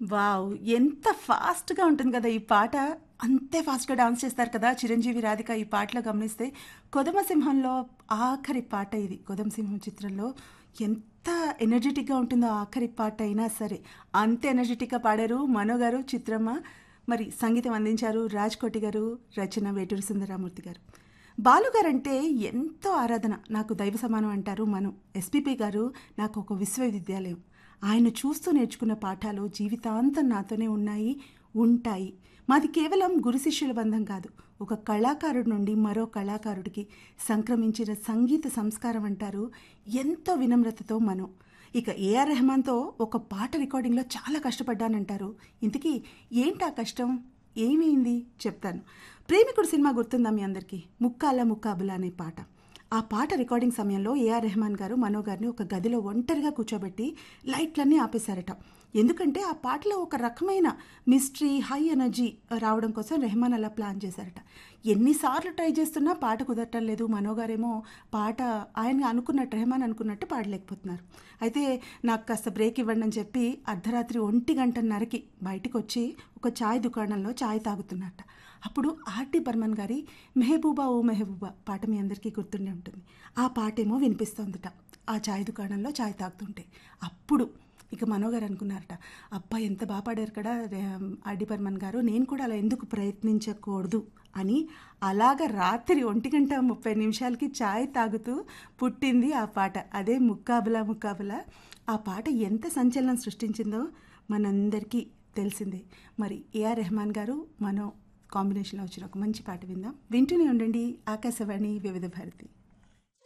Wow! ఎంత ఫాస్ట్‌గా ఉంటుంది కదా! ఈ పాట. అంతే ఫాస్ట్‌గా డాన్స్ చేస్తారు కదా! చిరంజీవి, రాధిక ఈ పాటలో గమనిస్తే 'కొదమసింహంలో' ఆఖరి పాట ఇది. 'కొదమసింహం' చిత్రంలో ఎంత ఎనర్జిటిక్‌గా ఉంటుందో ఆఖరి పాట అయినా సరే, అంతే ఎనర్జిటిక్‌గా పాడారు మనో గారు, చిత్రమ్మ. మరి సంగీతం అందించారు రాజ్‌కోటి గారు, రచన వేటూరి సుందరరామూర్తి గారు. బాలు గారంటే ఎంతో ఆరాధన. నాకు దైవ సమానం అంటారు మను. ఎస్‌పీబీ గారు నాకు ఒక విశ్వవిద్యాలయం. ఆయన చూస్తూ నేర్చుకున్న పాఠాలు జీవితాంతం నాతోనే ఉన్నాయి, ఉంటాయి. మాది కేవలం గురు శిష్యుల బంధం కాదు. ఒక కళాకారుడి నుండి మరో కళాకారుడికి సంక్రమించిన సంగీత సంస్కారం అంటారు ఎంతో వినమ్రతతో మను. ఇక ఏఆర్ రెహమాన్‌తో ఒక పాట రికార్డింగ్‌లో చాలా కష్టపడ్డానంటారు. ఇంతకీ ఏంటా కష్టం? ఏమైంది? చెప్తాను. 'ప్రేమికుడు' సినిమా గుర్తుందా మీ అందరికీ? 'ముక్కాల ముక్కాబుల' అనే పాట. ఆ పాట రికార్డింగ్ సమయంలో ఏఆర్ రెహమాన్ గారు మనో గారిని ఒక గదిలో ఒంటరిగా కూర్చోబెట్టి లైట్లన్నీ ఆపేశారట. ఎందుకంటే ఆ పాటలో ఒక రకమైన మిస్టరీ, హై ఎనర్జీ రావడం కోసం రెహమాన్ అలా ప్లాన్ చేశారట. ఎన్నిసార్లు ట్రై చేస్తున్నా పాట కుదరటం లేదు. మనో గారేమో పాట ఆయన అనుకున్నట్టు రెహమాన్ అనుకున్నట్టు పాడలేకపోతున్నారు. అయితే నాకు కాస్త బ్రేక్ ఇవ్వండి అని చెప్పి అర్ధరాత్రి ఒంటి గంటన్నరకి బయటికొచ్చి ఒక చాయ్ దుకాణంలో చాయ్ తాగుతున్నట్ట. అప్పుడు ఆర్‌డి బర్మన్ గారి 'మెహబూబా ఓ మెహబూబా' పాట మీ అందరికీ గుర్తుండే ఉంటుంది. ఆ పాటేమో వినిపిస్తోందట. ఆ చాయ్ దుకాణంలో చాయ్ తాగుతుంటే. అప్పుడు ఇక మనో గారు అనుకున్నారట. అబ్బా! ఎంత బా పాడారు కదా! రె ఆర్‌డి బర్మన్ గారు. నేను కూడా అలా ఎందుకు ప్రయత్నించకూడదు అని అలాగా రాత్రి 1:30 నిమిషాలకి చాయ్ తాగుతూ పుట్టింది ఆ పాట. అదే 'ముక్కాబులా ముక్కాబులా'. ఆ పాట ఎంత సంచలనం సృష్టించిందో మనందరికీ తెలిసిందే. మరి ఏఆర్ రెహమాన్ గారు, మనో కాంబినేషన్‌లో వచ్చిన ఒక మంచి పాట విందాం. వింటూనే ఉండండి ఆకాశవాణి వివిధ భారతి.